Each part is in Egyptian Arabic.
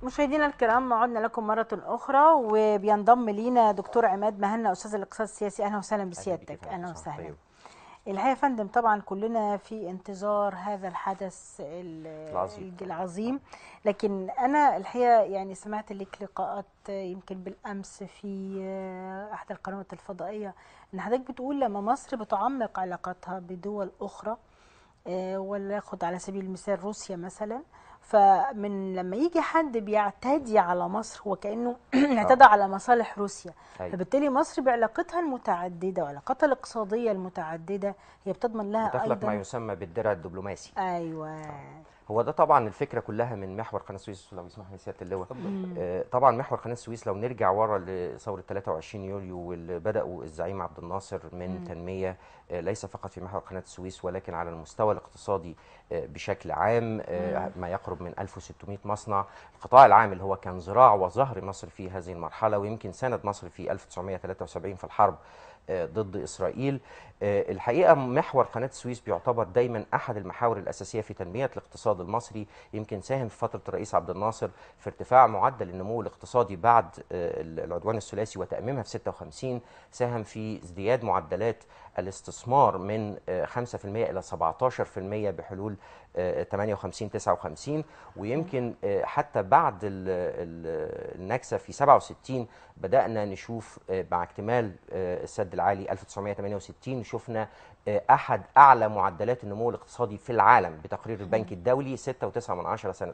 مشاهدينا الكرام عدنا لكم مرة أخرى وبينضم لينا دكتور عماد مهنا أستاذ الاقتصاد السياسي أهلا وسهلا بسيادتك أهلا وسهلا الحقيقة يا فندم طبعا كلنا في انتظار هذا الحدث ال- العظيم. العظيم لكن أنا الحقيقة يعني سمعت لك لقاءات يمكن بالأمس في أحد القنوات الفضائية إن حضرتك بتقول لما مصر بتعمق علاقاتها بدول أخرى آه، ولناخد على سبيل المثال روسيا مثلا فمن لما يجي حد بيعتدي على مصر هو كانه اعتدى على مصالح روسيا أيوة. فبالتالي مصر بعلاقتها المتعدده وعلاقاتها الاقتصاديه المتعدده هي بتضمن لها بتخلق ما ايضا يسمى بالدرع الدبلوماسي ايوه هو ده طبعا الفكره كلها من محور قناه السويس لو يسمح لي سياده اللواء آه، طبعا محور قناه السويس لو نرجع ورا لثوره 23 يوليو واللي بداوا الزعيم عبد الناصر من تنميه آه، ليس فقط في محور قناه السويس ولكن على المستوى الاقتصادي آه، بشكل عام آه، ما يقرب من 1600 مصنع القطاع العام اللي هو كان ذراع وظهر مصر في هذه المرحله ويمكن ساند مصر في 1973 في الحرب آه، ضد اسرائيل آه، الحقيقه محور قناه السويس بيعتبر دايما احد المحاور الاساسيه في تنميه الاقتصاد المصري يمكن ساهم في فتره الرئيس عبد الناصر في ارتفاع معدل النمو الاقتصادي بعد آه، العدوان الثلاثي وتاميمها في 56 ساهم في ازدياد معدلات الاستثمار من آه، 5% الى 17% بحلول آه، 58 59 ويمكن آه، حتى بعد ال- ال- النكسه في 67 بدانا نشوف آه، مع اكتمال آه، السد العالي 1968 شفنا آه، احد اعلى معدلات النمو الاقتصادي في العالم بتقرير البنك الدولي 6.9 من عشرة سنه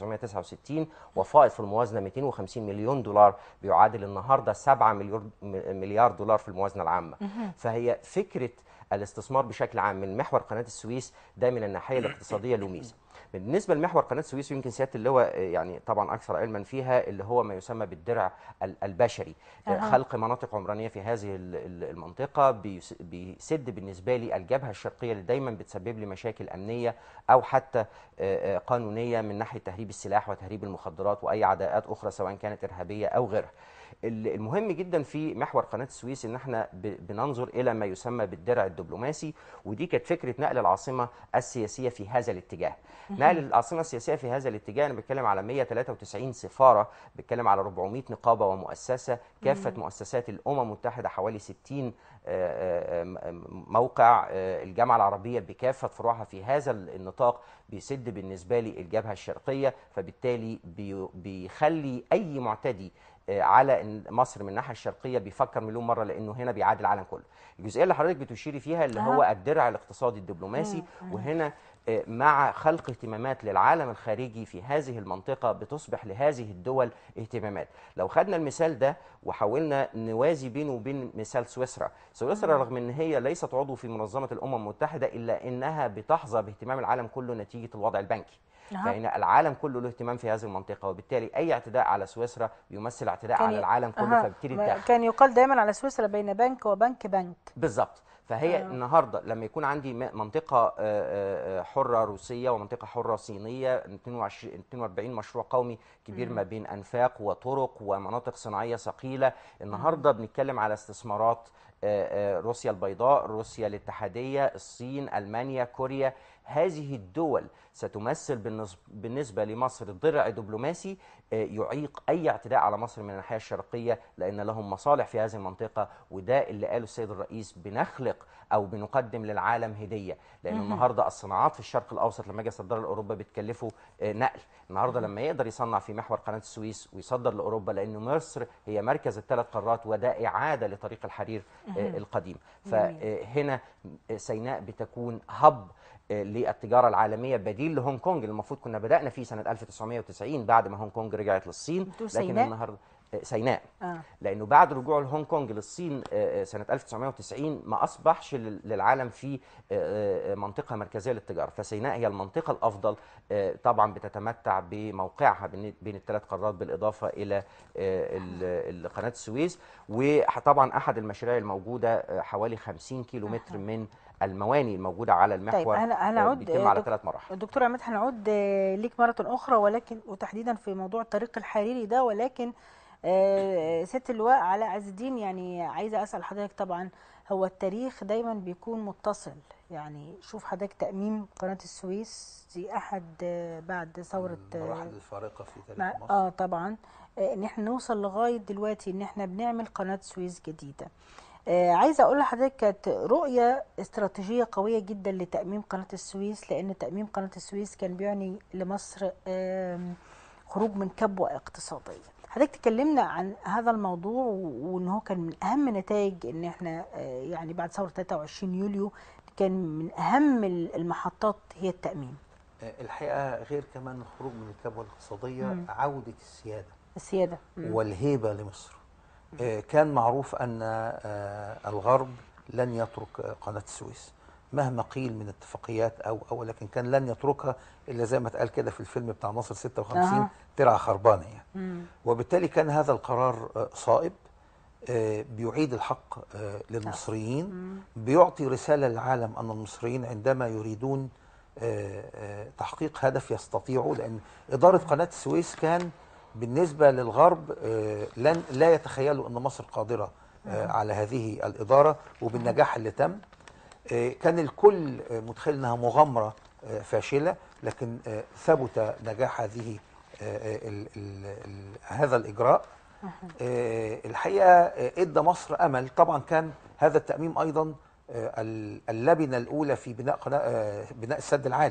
1969 وفائض في الموازنه 250 مليون دولار بيعادل النهارده 7 مليار مليار دولار في الموازنه العامه فهي فكره الاستثمار بشكل عام من محور قناه السويس ده من الناحيه الاقتصاديه له ميزه بالنسبه لمحور قناه السويس يمكن سياده اللواء آه، يعني طبعا اكثر علما فيها اللي هو ما يسمى بالدرع ال- البشري آه، أها. خلق مناطق عمرانيه في هذه ال- ال- المنطقه بيس- بيسد بالنسبه لي الجبهه الشرقيه اللي دايما بتسبب لي مشاكل امنيه او حتى آه، آه، قانونيه من ناحيه تهريب السلاح وتهريب المخدرات واي عداءات اخرى سواء كانت ارهابيه او غيرها ال- المهم جدا في محور قناه السويس ان احنا ب- بننظر الى ما يسمى بالدرع الدبلوماسي ودي كانت فكره نقل العاصمه السياسيه في هذا الاتجاه نقل العاصمه السياسيه في هذا الاتجاه انا بتكلم على 193 سفاره بتكلم على 400 نقابه ومؤسسه كافه مؤسسات الامم المتحده حوالي 60 آه، آه، م- موقع آه، الجامعه العربيه بكافه فروعها في هذا النطاق بيسد بالنسبه لي الجبهه الشرقيه فبالتالي بي- بيخلي اي معتدي آه، على إن مصر من الناحيه الشرقيه بيفكر مليون مره لانه هنا بيعادل العالم كله. الجزئيه اللي حضرتك بتشيري فيها اللي هو أها. الدرع الاقتصادي الدبلوماسي وهنا آه، مع خلق اهتمامات للعالم الخارجي في هذه المنطقه بتصبح لهذه الدول اهتمامات. لو خدنا المثال ده وحاولنا نوازي بينه وبين مثال سويسرا، سويسرا رغم ان هي ليست عضو في منظمه الامم المتحده الا انها بتحظى باهتمام العالم كله نتيجه الوضع البنكي. أها. فإن العالم كله له اهتمام في هذه المنطقة وبالتالي أي اعتداء على سويسرا بيمثل اعتداء على ي- العالم كله أها. فبالتالي ما- الدخل كان يقال دايما على سويسرا بين بنك وبنك بنك بالظبط فهي آه. آه. النهارده لما يكون عندي م- منطقه آه، آه، آه، حره روسيه ومنطقه حره صينيه 22 42 مشروع قومي كبير ما بين انفاق وطرق ومناطق صناعيه ثقيله النهارده بنتكلم على استثمارات آه، آه، روسيا البيضاء روسيا الاتحاديه الصين المانيا كوريا هذه الدول ستمثل بالنسب- بالنسبه لمصر ضرع دبلوماسي آه، يعيق اي اعتداء على مصر من الناحيه الشرقيه لان لهم مصالح في هذه المنطقه وده اللي قاله السيد الرئيس بنخلق او بنقدم للعالم هديه لان النهارده الصناعات في الشرق الاوسط لما اجي اصدرها لاوروبا بتكلفه آه، نقل النهارده لما يقدر يصنع في محور قناه السويس ويصدر لاوروبا لان مصر هي مركز الثلاث قارات وده اعاده لطريق الحرير آه، القديم فهنا سيناء بتكون هب آه، للتجاره العالميه بديل لهونج كونج اللي المفروض كنا بدانا فيه سنه 1990 بعد ما هونج كونج رجعت للصين بتقول لكن سيناء؟ النهارده آه، سيناء آه. لانه بعد رجوع هونج كونج للصين آه، آه، سنه 1990 ما اصبحش لل- للعالم في آه، آه، منطقه مركزيه للتجاره فسيناء هي المنطقه الافضل آه، طبعا بتتمتع بموقعها بين بين الثلاث قارات بالاضافه الى آه، ال- ال- قناه السويس وطبعا احد المشاريع الموجوده آه، حوالي 50 كيلو متر من المواني الموجوده على المحور هن- آه، هنعود، بيتم آه، على دك- ثلاث مراحل دكتور عماد هنعود آه، ليك مرة أخرى ولكن وتحديدا في موضوع الطريق الحريري ده ولكن آه، ست اللواء علاء عز الدين يعني عايزة أسأل حضرتك طبعا هو التاريخ دايما بيكون متصل يعني شوف حضرتك تأميم قناة السويس دي أحد آه، بعد ثورة آه، المراحل الفارقه في تاريخ مع مصر اه طبعا آه، ان احنا نوصل لغايه دلوقتي ان احنا بنعمل قناه سويس جديده آه عايزه اقول لحضرتك كانت رؤيه استراتيجيه قويه جدا لتاميم قناه السويس لان تاميم قناه السويس كان بيعني لمصر آم، خروج من كبوه اقتصاديه حضرتك تكلمنا عن هذا الموضوع و- وان هو كان من اهم نتائج ان احنا آه، يعني بعد ثوره 23 يوليو كان من اهم المحطات هي التاميم آه، الحقيقه غير كمان الخروج من الكبوه الاقتصاديه مم. عوده السياده السياده مم. والهيبه لمصر آه، كان معروف ان آه، الغرب لن يترك آه، قناه السويس مهما قيل من اتفاقيات او او لكن كان لن يتركها الا زي ما اتقال كده في الفيلم بتاع ناصر 56 أها. ترعى خربانه يعني مم. وبالتالي كان هذا القرار آه، صائب آه، بيعيد الحق آه، للمصريين مم. بيعطي رسالة للعالم أن المصريين عندما يريدون آه، آه، تحقيق هدف يستطيعوا لأن إدارة قناة السويس كان بالنسبة للغرب آه، لن لا يتخيلوا أن مصر قادرة آه، على هذه الإدارة وبالنجاح اللي تم آه، كان الكل آه، متخيل أنها مغامرة آه، فاشلة لكن آه، ثبت نجاح هذه آه، آه، ال- ال- ال- هذا الإجراء آه، الحقيقه آه، ادى مصر امل طبعا كان هذا التاميم ايضا آه، ال- اللبنه الاولى في بناء قناه آه، بناء السد العالي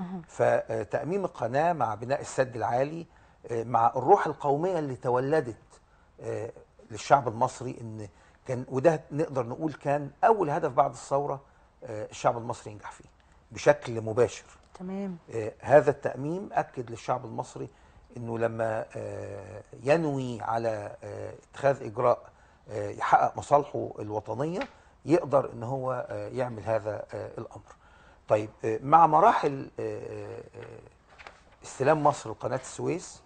فتاميم القناه مع بناء السد العالي آه، مع الروح القوميه اللي تولدت آه، للشعب المصري ان كان وده نقدر نقول كان اول هدف بعد الثوره آه، الشعب المصري ينجح فيه بشكل مباشر تمام آه، هذا التأميم أكد للشعب المصري أنه لما آه، ينوي على آه، اتخاذ إجراء آه، يحقق مصالحه الوطنية يقدر أن هو آه، يعمل هذا آه، الأمر طيب آه، مع مراحل آه، آه، استلام مصر لقناة السويس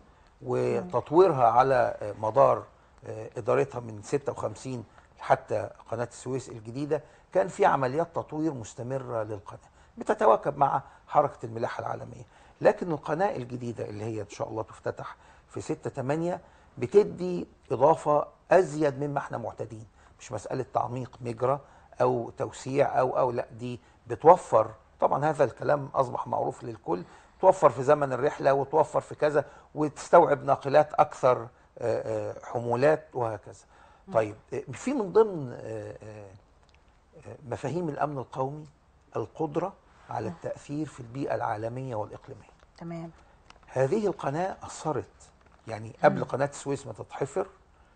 وتطويرها على آه، مدار آه، إدارتها من 56 حتى قناة السويس الجديدة كان في عمليات تطوير مستمرة للقناة بتتواكب مع حركة الملاحة العالمية لكن القناة الجديدة اللي هي إن شاء الله تفتتح في 6 8 بتدي إضافة أزيد مما احنا معتادين مش مسألة تعميق مجرى أو توسيع أو أو لا دي بتوفر طبعا هذا الكلام أصبح معروف للكل توفر في زمن الرحلة وتوفر في كذا وتستوعب ناقلات أكثر آه، آه، حمولات وهكذا طيب آه، في من ضمن آه، آه، آه، مفاهيم الأمن القومي القدرة على التأثير في البيئة العالمية والإقليمية تمام هذه القناة أثرت يعني قبل قناة السويس ما تتحفر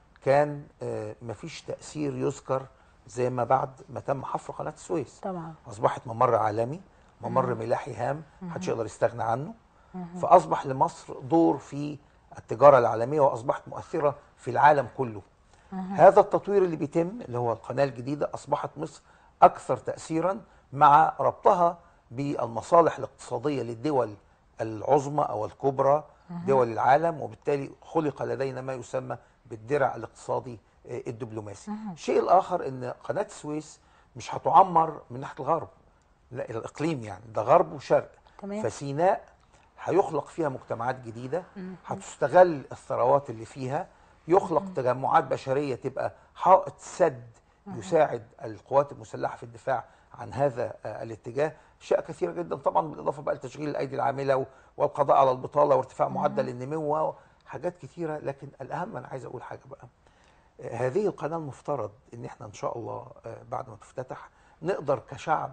كان آه، مفيش تأثير يذكر زي ما بعد ما تم حفر قناة السويس طبعا أصبحت ممر عالمي ممر ملاحي هام محدش يقدر يستغنى عنه فأصبح لمصر دور في التجارة العالمية وأصبحت مؤثرة في العالم كله هذا التطوير اللي بيتم اللي هو القناة الجديدة أصبحت مصر أكثر تأثيرا مع ربطها بالمصالح الاقتصادية للدول العظمى أو الكبرى دول العالم وبالتالي خلق لدينا ما يسمى بالدرع الاقتصادي آه، الدبلوماسي الشيء الآخر أن قناة السويس مش هتعمر من ناحية الغرب لا الإقليم يعني ده غرب وشرق تمام. فسيناء هيخلق فيها مجتمعات جديدة هتستغل الثروات اللي فيها يخلق تجمعات بشرية تبقى حائط سد يساعد القوات المسلحة في الدفاع عن هذا آه، الاتجاه اشياء كثيره جدا طبعا بالاضافه بقى لتشغيل الايدي العامله و- والقضاء على البطاله وارتفاع معدل النمو وحاجات كثيره لكن الاهم انا عايز اقول حاجه بقى آه، هذه القناه المفترض ان احنا ان شاء الله آه، بعد ما تفتتح نقدر كشعب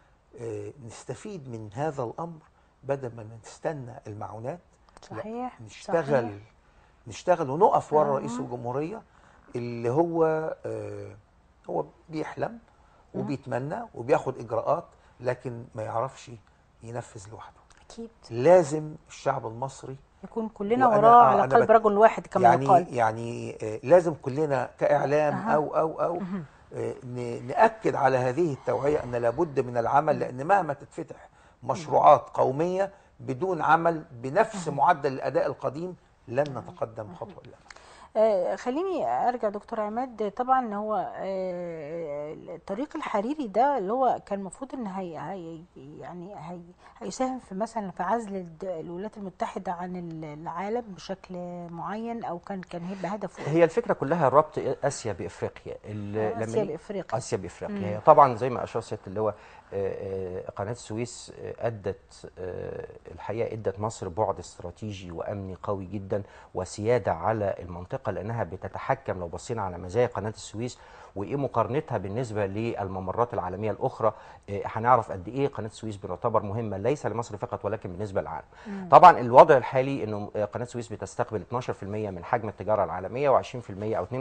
آه، نستفيد من هذا الامر بدل ما نستنى المعونات لا، صحيح نشتغل صحيح. نشتغل ونقف ورا آه. رئيس الجمهوريه اللي هو آه، هو بيحلم وبيتمنى وبياخد اجراءات لكن ما يعرفش ينفذ لوحده اكيد لازم الشعب المصري يكون كلنا وأنا- وراه آه، على أنا قلب بت- رجل واحد كما يعني يقال يعني آه، لازم كلنا كاعلام أها. او او او آه، ن- ناكد على هذه التوعيه ان لابد من العمل لان مهما تتفتح مشروعات قوميه بدون عمل بنفس معدل الاداء القديم لن نتقدم خطوه الى آه، خليني ارجع دكتور عماد طبعا هو آه، الطريق الحريري ده اللي هو كان المفروض ان هي هي يعني هي هيساهم في مثلا في عزل الد- الولايات المتحده عن ال- العالم بشكل معين او كان كان هيبقى هدفه إيه؟ هي الفكره كلها ربط اسيا بافريقيا ال- آه، لما اسيا نيجي- بافريقيا اسيا بافريقيا هي طبعا زي ما اشار سياده اللواء آه، آه، قناه السويس آه، ادت آه، الحقيقه ادت مصر بعد استراتيجي وامني قوي جدا وسياده على المنطقه لانها بتتحكم لو بصينا على مزايا قناه السويس وايه مقارنتها بالنسبه للممرات العالميه الاخرى آه، هنعرف قد ايه قناه السويس بتعتبر مهمه ليس لمصر فقط ولكن بالنسبه للعالم. طبعا الوضع الحالي انه آه، قناه السويس بتستقبل 12% من حجم التجاره العالميه و20% او 22%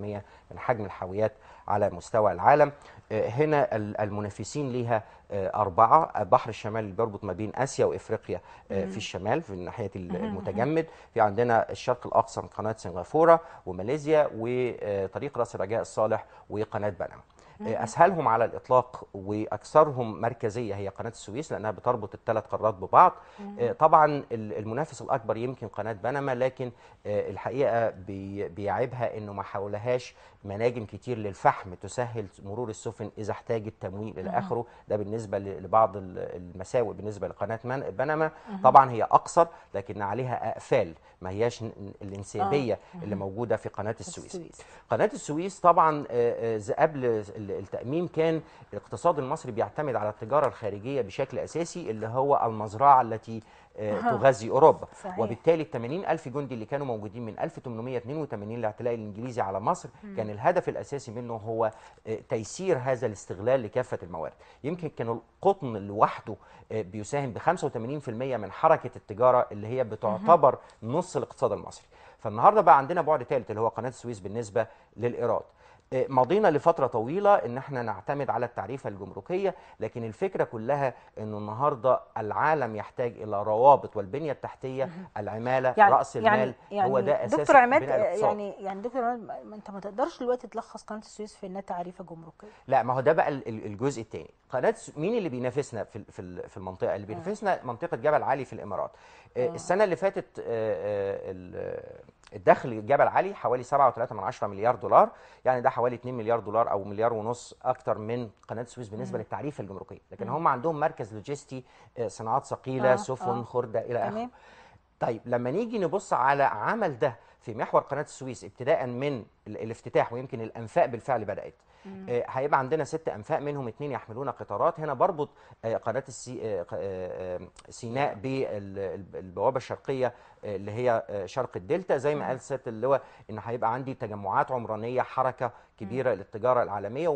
من حجم الحاويات على مستوى العالم. آه، هنا ال- المنافسين ليها آه، أربعة البحر الشمالي اللي بيربط ما بين آسيا وإفريقيا آه، في الشمال في ناحية ال- المتجمد في عندنا الشرق الأقصى من قناة سنغافورة وماليزيا وطريق راس الرجاء الصالح وقناة بنما آه، اسهلهم على الاطلاق واكثرهم مركزيه هي قناه السويس لانها بتربط الثلاث قارات ببعض آه، طبعا ال- المنافس الاكبر يمكن قناه بنما لكن آه، الحقيقه بي- بيعيبها انه ما حولهاش مناجم كتير للفحم تسهل مرور السفن اذا احتاجت تمويل الى اخره ده بالنسبه ل- لبعض ال- المساوئ بالنسبه لقناه من- بنما طبعا هي اقصر لكن عليها اقفال ما هياش ن- الانسيابيه اللي موجوده في قناه السويس السويس. قناه السويس طبعا آه، آه، ز- قبل ال- التاميم كان الاقتصاد المصري بيعتمد على التجاره الخارجيه بشكل اساسي اللي هو المزرعه التي آه، أها. تغذي اوروبا صحيح. وبالتالي ال 80 الف جندي اللي كانوا موجودين من 1882 الاعتلاء الانجليزي على مصر كان الهدف الاساسي منه هو آه، تيسير هذا الاستغلال لكافه الموارد يمكن كان القطن لوحده آه، بيساهم ب 85% من حركه التجاره اللي هي بتعتبر نص الاقتصاد المصري فالنهارده بقى عندنا بعد ثالث اللي هو قناه السويس بالنسبه للايراد آه، مضينا لفتره طويله ان احنا نعتمد على التعريفه الجمركيه لكن الفكره كلها انه النهارده العالم يحتاج الى روابط والبنيه التحتيه العماله يعني راس المال يعني هو ده اساس دكتور عماد بناء الاقتصاد. يعني يعني دكتور عماد ما انت ما تقدرش دلوقتي تلخص قناه السويس في انها تعريفه جمركيه لا ما هو ده بقى ال- ال- الجزء الثاني قناه س- مين اللي بينافسنا في ال- في ال- في المنطقه اللي بينافسنا منطقه جبل علي في الامارات آه، السنه اللي فاتت آه، آه، ال- الدخل جبل علي حوالي 7.3 مليار دولار يعني ده حوالي 2 مليار دولار او مليار ونص اكتر من قناه السويس بالنسبه للتعريفه الجمركيه لكن هم عندهم مركز لوجستي آه، صناعات ثقيله آه، سفن آه. خرده الى اخره تمام طيب لما نيجي نبص على عمل ده في محور قناه السويس ابتداء من ال- الافتتاح ويمكن الانفاق بالفعل بدات آه، هيبقى عندنا ست انفاق منهم اثنين يحملون قطارات هنا بربط آه، قناه السي... آه، ق- آه، آه، سيناء بالبوابه الشرقيه آه، اللي هي آه، شرق الدلتا زي ما قال سياده اللواء ان هيبقى عندي تجمعات عمرانيه حركه كبيره للتجاره العالميه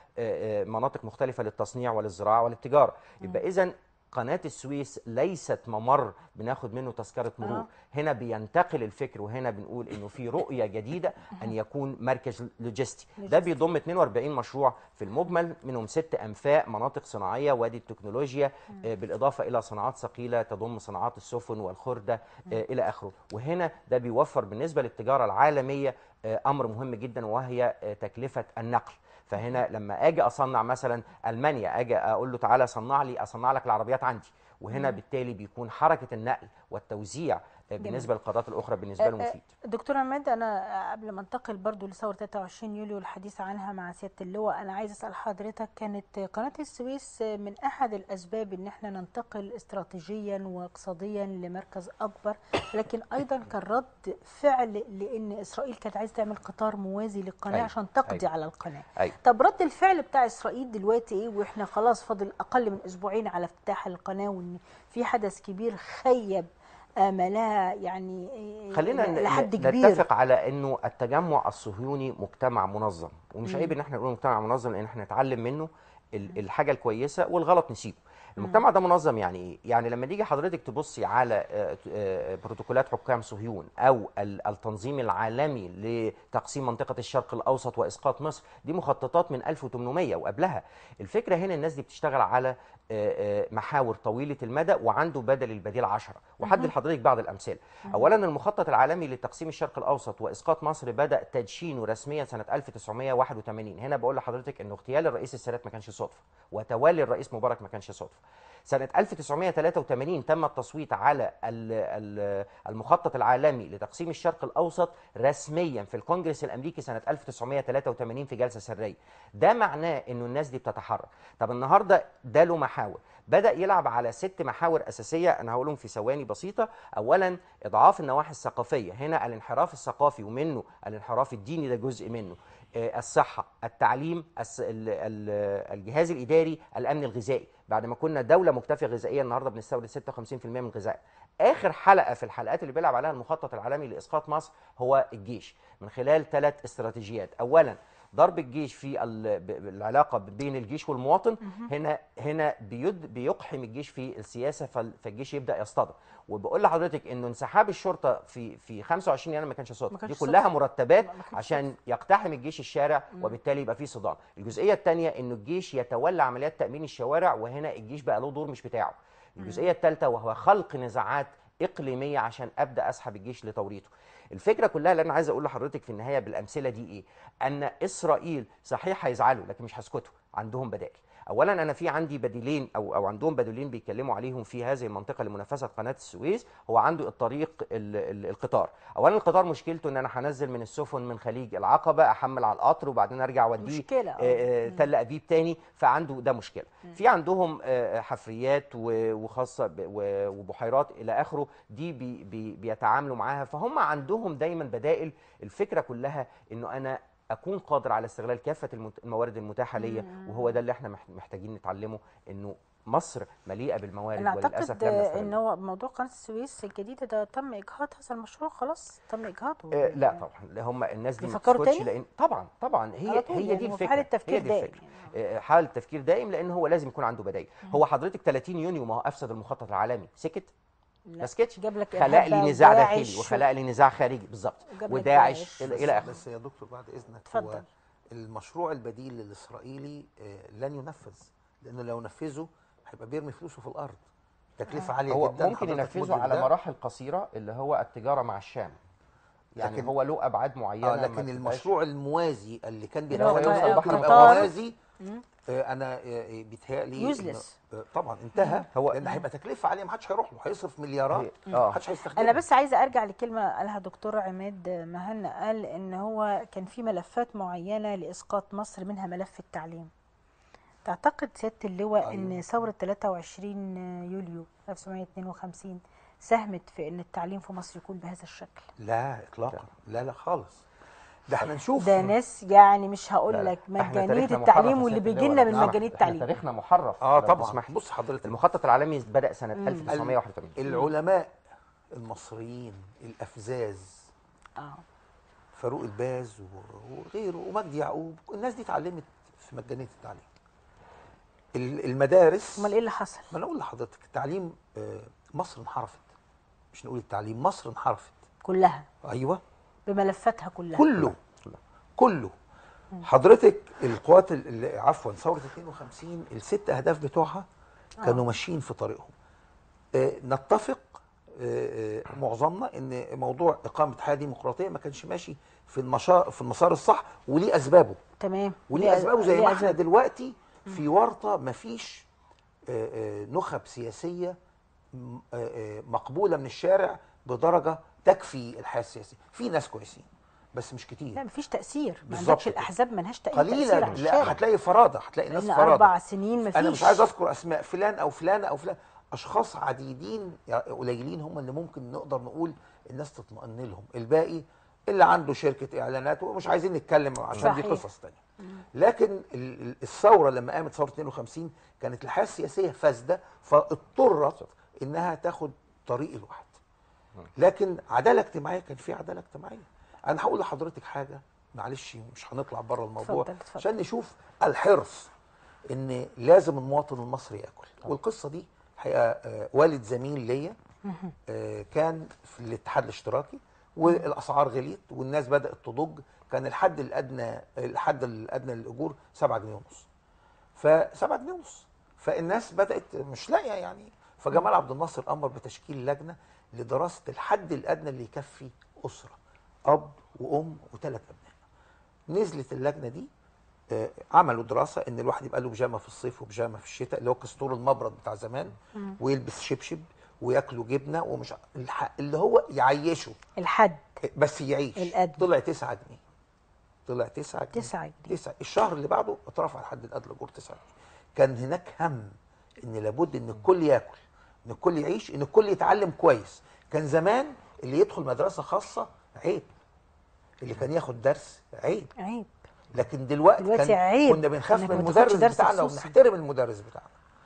ومناطق مختلفه للتصنيع وللزراعه وللتجاره يبقى اذا قناة السويس ليست ممر بناخد منه تذكرة مرور آه. هنا بينتقل الفكر وهنا بنقول انه في رؤية جديدة ان يكون مركز لوجستي ده لوجستي. بيضم 42 مشروع في المجمل منهم ست انفاق مناطق صناعية وادي التكنولوجيا آه، بالاضافة الى صناعات ثقيلة تضم صناعات السفن والخردة آه، الى اخره وهنا ده بيوفر بالنسبة للتجارة العالمية آه، امر مهم جدا وهي آه، تكلفة النقل فهنا لما اجي اصنع مثلا المانيا اجي اقول له تعالى صنع لي اصنع لك العربيات عندي وهنا بالتالي بيكون حركه النقل والتوزيع آه، بالنسبه للقارات الاخرى بالنسبه له آه، آه، مفيد دكتور عماد انا قبل ما انتقل برضو لثوره 23 يوليو الحديث عنها مع سياده اللواء انا عايز اسال حضرتك كانت قناه السويس من احد الاسباب ان احنا ننتقل استراتيجيا واقتصاديا لمركز اكبر لكن ايضا كان رد فعل لان اسرائيل كانت عايزه تعمل قطار موازي للقناه أيوة، عشان تقضي أيوة. على القناه ايوه طب رد الفعل بتاع اسرائيل دلوقتي ايه واحنا خلاص فاضل اقل من اسبوعين على افتتاح القناه وان في حدث كبير خيب املها يعني إيه خلينا ن- لحد ن- كبير نتفق على انه التجمع الصهيوني مجتمع منظم ومش عيب ان احنا نقول مجتمع منظم لان احنا نتعلم منه ال- الحاجه الكويسه والغلط نسيبه المجتمع ده منظم يعني ايه يعني لما تيجي حضرتك تبصي على آه، آه، بروتوكولات حكام صهيون او ال- التنظيم العالمي لتقسيم منطقه الشرق الاوسط واسقاط مصر دي مخططات من 1800 وقبلها الفكره هنا الناس دي بتشتغل على آه، آه، محاور طويله المدى وعنده بدل البديل عشرة وحد لحضرتك بعض الامثله اولا المخطط العالمي لتقسيم الشرق الاوسط واسقاط مصر بدا تدشينه رسميا سنه 1981 هنا بقول لحضرتك انه اغتيال الرئيس السادات ما كانش صدفه وتولي الرئيس مبارك ما كانش صدفه سنة 1983 تم التصويت على ال- ال- المخطط العالمي لتقسيم الشرق الأوسط رسميا في الكونجرس الأمريكي سنة 1983 في جلسة سرية ده معناه أنه الناس دي بتتحرك طب النهاردة ده له محاور بدأ يلعب على ست محاور أساسية أنا هقولهم في ثواني بسيطة أولا إضعاف النواحي الثقافية هنا الانحراف الثقافي ومنه الانحراف الديني ده جزء منه آه، الصحة التعليم الس- ال- ال- الجهاز الإداري الأمن الغذائي بعد ما كنا دولة مكتفية غذائيا النهاردة بنستورد 56% من الغذاء آخر حلقة في الحلقات اللي بيلعب عليها المخطط العالمي لإسقاط مصر هو الجيش من خلال ثلاث استراتيجيات أولا ضرب الجيش في ال- ب- ب- العلاقه بين الجيش والمواطن هنا هنا بيد بيقحم الجيش في السياسه فال- فالجيش يبدا يصطدم وبقول لحضرتك انه انسحاب الشرطه في في 25 يناير ما كانش ما صدفه كانش دي كلها صدفة. مرتبات ما كانش عشان يقتحم الجيش الشارع وبالتالي يبقى فيه صدام الجزئيه الثانيه انه الجيش يتولى عمليات تامين الشوارع وهنا الجيش بقى له دور مش بتاعه الجزئيه الثالثه وهو خلق نزاعات اقليميه عشان ابدا اسحب الجيش لتوريطه الفكره كلها اللي انا عايز اقول لحضرتك في النهايه بالامثله دي ايه ان اسرائيل صحيح هيزعلوا لكن مش هيسكتوا عندهم بدائل اولا انا في عندي بديلين او او عندهم بديلين بيتكلموا عليهم في هذه المنطقه لمنافسه قناه السويس هو عنده الطريق ال ال القطار اولا القطار مشكلته ان انا هنزل من السفن من خليج العقبه احمل على القطر وبعدين ارجع اوديه مشكلة، آه. آه، آه، تل ابيب تاني فعنده ده مشكله في عندهم آه، حفريات و- وخاصه ب- و- وبحيرات الى اخره دي بي بي بيتعاملوا معاها فهم عندهم دايما بدائل الفكره كلها انه انا اكون قادر على استغلال كافه المت- الموارد المتاحه ليا وهو ده اللي احنا مح- محتاجين نتعلمه انه مصر مليئه بالموارد انا وللاسف اعتقد لم ان نستغلها هو موضوع قناه السويس الجديده ده تم اجهاض هذا المشروع خلاص تم اجهاضه آه، لا طبعا هم الناس دي ما بيفكروا بتسكتش تاني؟ لان طبعا طبعا هي على طول هي يعني دي هو في الفكره حالة تفكير هي دي دائم الفكره آه، حاله تفكير دائم لان هو لازم يكون عنده بدائل هو حضرتك 30 يونيو ما هو افسد المخطط العالمي سكت لا. ما سكتش جاب لك خلق إرهاب لي نزاع وداعش داخلي وخلق لي نزاع خارجي بالظبط وجاب لك وداعش داعش. الى بس, إلى اخره بس يا دكتور بعد اذنك اتفضل. هو المشروع البديل الاسرائيلي آه، لن ينفذ لانه لو نفذه هيبقى بيرمي فلوسه في الارض تكلفه عاليه هو جدا ممكن حضرتك ينفذه مدرك على ده. مراحل قصيره اللي هو التجاره مع الشام يعني لكن- هو له ابعاد معينه اه ما لكن تبقاش- المشروع الموازي اللي كان اللي هو بيتكلم يوصل ممكن بحر يبقى القطار. موازي آه، انا آه، آه، بيتهيألي Useless. إنه- آه، طبعا انتهى هو- لان هيبقى تكلفه عاليه ما حدش هيروح له هيصرف مليارات هي- آه. ما حدش هيستخدمها انا بس عايزه ارجع لكلمه قالها دكتور عماد مهنا قال ان هو كان في ملفات معينه لاسقاط مصر منها ملف التعليم تعتقد سياده اللواء ان أيوة. ثوره 23 يوليو 1952 ساهمت في ان التعليم في مصر يكون بهذا الشكل لا اطلاقا لا لا خالص ده احنا نشوف ده ناس يعني مش لا، هقول لا. لك إحنا مجانيه تاريخنا التعليم محرف واللي يا سيادة بيجي لنا اللواء. من نعم، مجانيه إحنا التعليم تاريخنا محرف اه لو طبعا تسمح لي. بص حضرتك المخطط العالمي بدا سنه 1981 العلماء المصريين الافزاز اه فاروق الباز و- وغيره ومجدي يعقوب الناس دي اتعلمت في مجانيه التعليم ال- المدارس امال ايه اللي حصل ما انا اقول لحضرتك التعليم آه، مصر انحرفت مش نقول التعليم مصر انحرفت كلها ايوه بملفاتها كلها كله كله حضرتك القوات ال- ال- عفوا ثوره 52 الست اهداف بتوعها كانوا ماشيين في طريقهم آه، نتفق آه، آه، معظمنا ان موضوع اقامه حياه ديمقراطيه ما كانش ماشي في المشا... في المسار الصح وليه اسبابه تمام وليه ليه- اسبابه زي ليه ما احنا أسباب. دلوقتي في ورطه ما فيش آه، آه، نخب سياسيه م- آه، آه، مقبوله من الشارع بدرجه تكفي الحياه السياسيه في ناس كويسين بس مش كتير لا مفيش تأثير ما بالظبط عندكش كده. الأحزاب ملهاش تأثير قليلا تأثير على لا الشارع هتلاقي فرادة هتلاقي ناس لأن فرادة أربع سنين مفيش انا مش عايز اذكر اسماء فلان او فلان او فلان اشخاص عديدين يعني قليلين هم اللي ممكن نقدر نقول الناس تطمئن لهم الباقي اللي عنده شركه اعلانات ومش عايزين نتكلم عشان دي صحيح. قصص تانية لكن ال- ال- الثوره لما قامت ثوره 52 كانت الحياه السياسيه فاسده فاضطرت انها تاخد طريق الواحد لكن عداله اجتماعيه كان في عداله اجتماعيه انا هقول لحضرتك حاجه معلش مش هنطلع بره الموضوع اتفضل، اتفضل. عشان نشوف الحرص ان لازم المواطن المصري ياكل والقصه دي حقيقه آه، والد زميل ليا آه، كان في الاتحاد الاشتراكي والاسعار غليت والناس بدات تضج كان الحد الادنى الحد الادنى للاجور 7 جنيه ونص ف 7 جنيه ونص فالناس بدات مش لاقيه يعني فجمال عبد الناصر امر بتشكيل لجنه لدراسه الحد الادنى اللي يكفي اسره اب وام وثلاث ابناء نزلت اللجنه دي آه، عملوا دراسه ان الواحد يبقى له بيجامه في الصيف وبيجامه في الشتاء اللي هو كستور المبرد بتاع زمان ويلبس شبشب وياكلوا جبنه ومش ع- الح- اللي هو يعيشه الحد بس يعيش الأدنى. طلع 9 جنيه طلع 9 جنيه 9 جنيه. 9 الشهر اللي بعده اترفع لحد الادنى الاجور 9 جنيه كان هناك هم ان لابد ان الكل ياكل ان الكل يعيش ان الكل يتعلم كويس كان زمان اللي يدخل مدرسه خاصه عيب اللي كان ياخد درس عيب عيب لكن دلوقتي, دلوقتي كان عيب كنا بنخاف إنك من ما تاخدش المدرس درس بتاعنا خصوصي. وبنحترم المدرس بتاعنا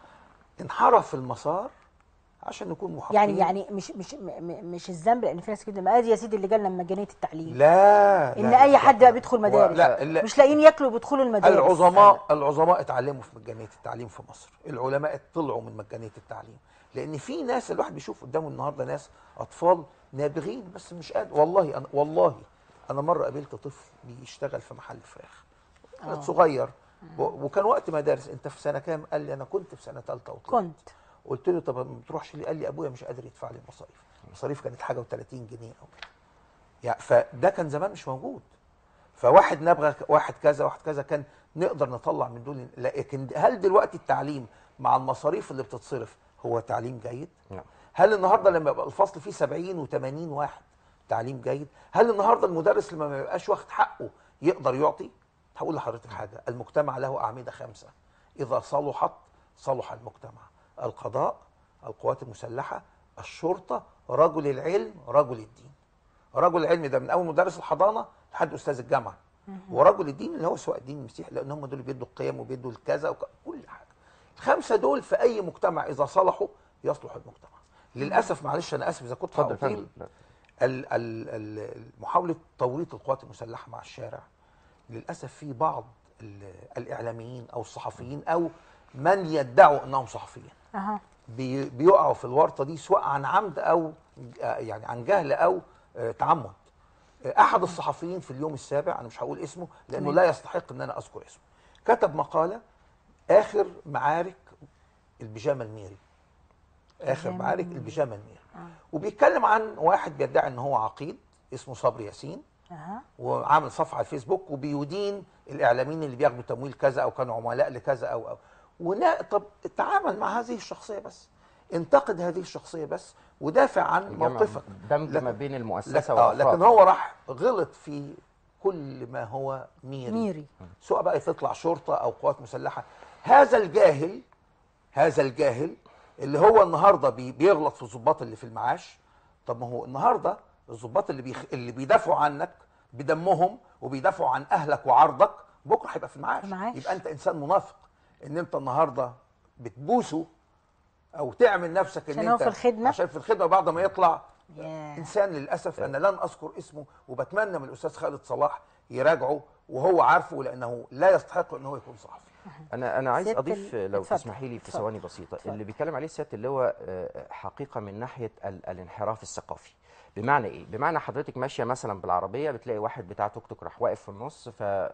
انحرف المسار عشان نكون محافظين يعني يعني مش مش م- م- مش الذنب لان في ناس كده ما ادي يا سيدي اللي جالنا مجانيه التعليم لا ان لا اي لا حد لا. بقى بيدخل مدارس لا لا مش لاقيين ياكلوا بيدخلوا المدارس العظماء العظماء اتعلموا في مجانيه التعليم في مصر العلماء طلعوا من مجانيه التعليم لان في ناس الواحد بيشوف قدامه النهارده ناس اطفال نابغين بس مش قادر والله انا والله انا مره قابلت طفل بيشتغل في محل فراخ آه. صغير و- وكان وقت مدارس انت في سنه كام قال لي انا كنت في سنه ثالثه وطلعت كنت قلت له طب ما بتروحش ليه قال لي ابويا مش قادر يدفع لي المصاريف المصاريف كانت حاجه و30 جنيه او كده يعني فده كان زمان مش موجود فواحد نبغى واحد كذا واحد كذا كان نقدر نطلع من دول لكن هل دلوقتي التعليم مع المصاريف اللي بتتصرف هو تعليم جيد نعم. هل النهارده لما يبقى الفصل فيه 70 و80 واحد تعليم جيد هل النهارده المدرس لما ما يبقاش واخد حقه يقدر يعطي هقول لحضرتك حاجه المجتمع له اعمده خمسه اذا صلحت صلح المجتمع القضاء القوات المسلحه الشرطه رجل العلم رجل الدين رجل العلم ده من اول مدرس الحضانه لحد استاذ الجامعه ورجل الدين اللي هو سواء الدين المسيحي لان هم دول اللي بيدوا القيم وبيدوا الكذا وك... كل حاجه الخمسه دول في اي مجتمع اذا صلحوا يصلح المجتمع للاسف معلش انا اسف اذا كنت اتفضل يا هأطيل فندم لا. ال- ال- ال- محاولة توريط القوات المسلحة مع الشارع للأسف في بعض ال- الإعلاميين أو الصحفيين أو من يدعوا أنهم صحفيين اها بي- بيقعوا في الورطة دي سواء عن عمد أو آه، يعني عن جهل أو آه، تعمد آه، أحد الصحفيين في اليوم السابع أنا مش هقول اسمه لأنه تمام. لا يستحق أن أنا أذكر اسمه كتب مقالة آخر معارك البيجامة الميري آخر البيجامة معارك الميري. البيجامة الميري وبيتكلم عن واحد بيدعي ان هو عقيد اسمه صبري ياسين اها وعامل صفحه على الفيسبوك وبيدين الاعلاميين اللي بياخدوا تمويل كذا او كانوا عملاء لكذا او او ونا طب تعامل مع هذه الشخصيه بس انتقد هذه الشخصيه بس ودافع عن الجمع موقفك دمج لكن- ما بين المؤسسه لكن, آه والافراد لكن هو راح غلط في كل ما هو ميري, ميري. سواء بقى تطلع شرطه او قوات مسلحه هذا الجاهل هذا الجاهل اللي هو النهارده بي بيغلط في الضباط اللي في المعاش طب ما هو النهارده الضباط اللي بيخ... اللي بيدافعوا عنك بدمهم وبيدافعوا عن اهلك وعرضك بكره هيبقى في المعاش المعاش. يبقى انت انسان منافق ان انت النهارده بتبوسه او تعمل نفسك ان عشان هو انت في الخدمة؟ عشان في الخدمه بعد ما يطلع ياه. انسان للاسف انا لن اذكر اسمه وبتمنى من الاستاذ خالد صلاح يراجعه وهو عارفه لانه لا يستحق ان هو يكون صحفي انا انا عايز سيادة اضيف ال- لو اتفضل، تسمحي لي في اتفضل، ثواني بسيطه اتفضل. اللي بيتكلم عليه سياده اللواء آه، حقيقه من ناحيه ال- الانحراف الثقافي بمعنى ايه بمعنى حضرتك ماشيه مثلا بالعربيه بتلاقي واحد بتاع توك توك راح واقف في النص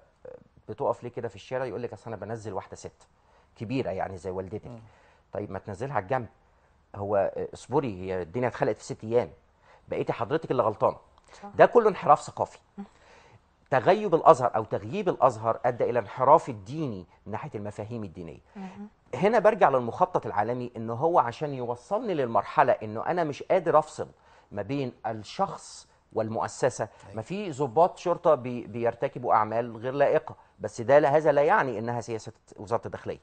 فبتقف ليه كده في الشارع يقول لك اصل انا بنزل واحده ست كبيره يعني زي والدتك طيب ما تنزلها على الجنب هو آه، اصبري هي الدنيا اتخلقت في ست ايام بقيتي حضرتك اللي غلطانه ده كله انحراف ثقافي تغيب الازهر او تغييب الازهر ادى الى انحراف الديني من ناحيه المفاهيم الدينيه هنا برجع للمخطط العالمي ان هو عشان يوصلني للمرحله انه انا مش قادر افصل ما بين الشخص والمؤسسه ما في ضباط شرطه بي بيرتكبوا اعمال غير لائقه بس ده لا- هذا لا يعني انها سياسه وزاره الداخليه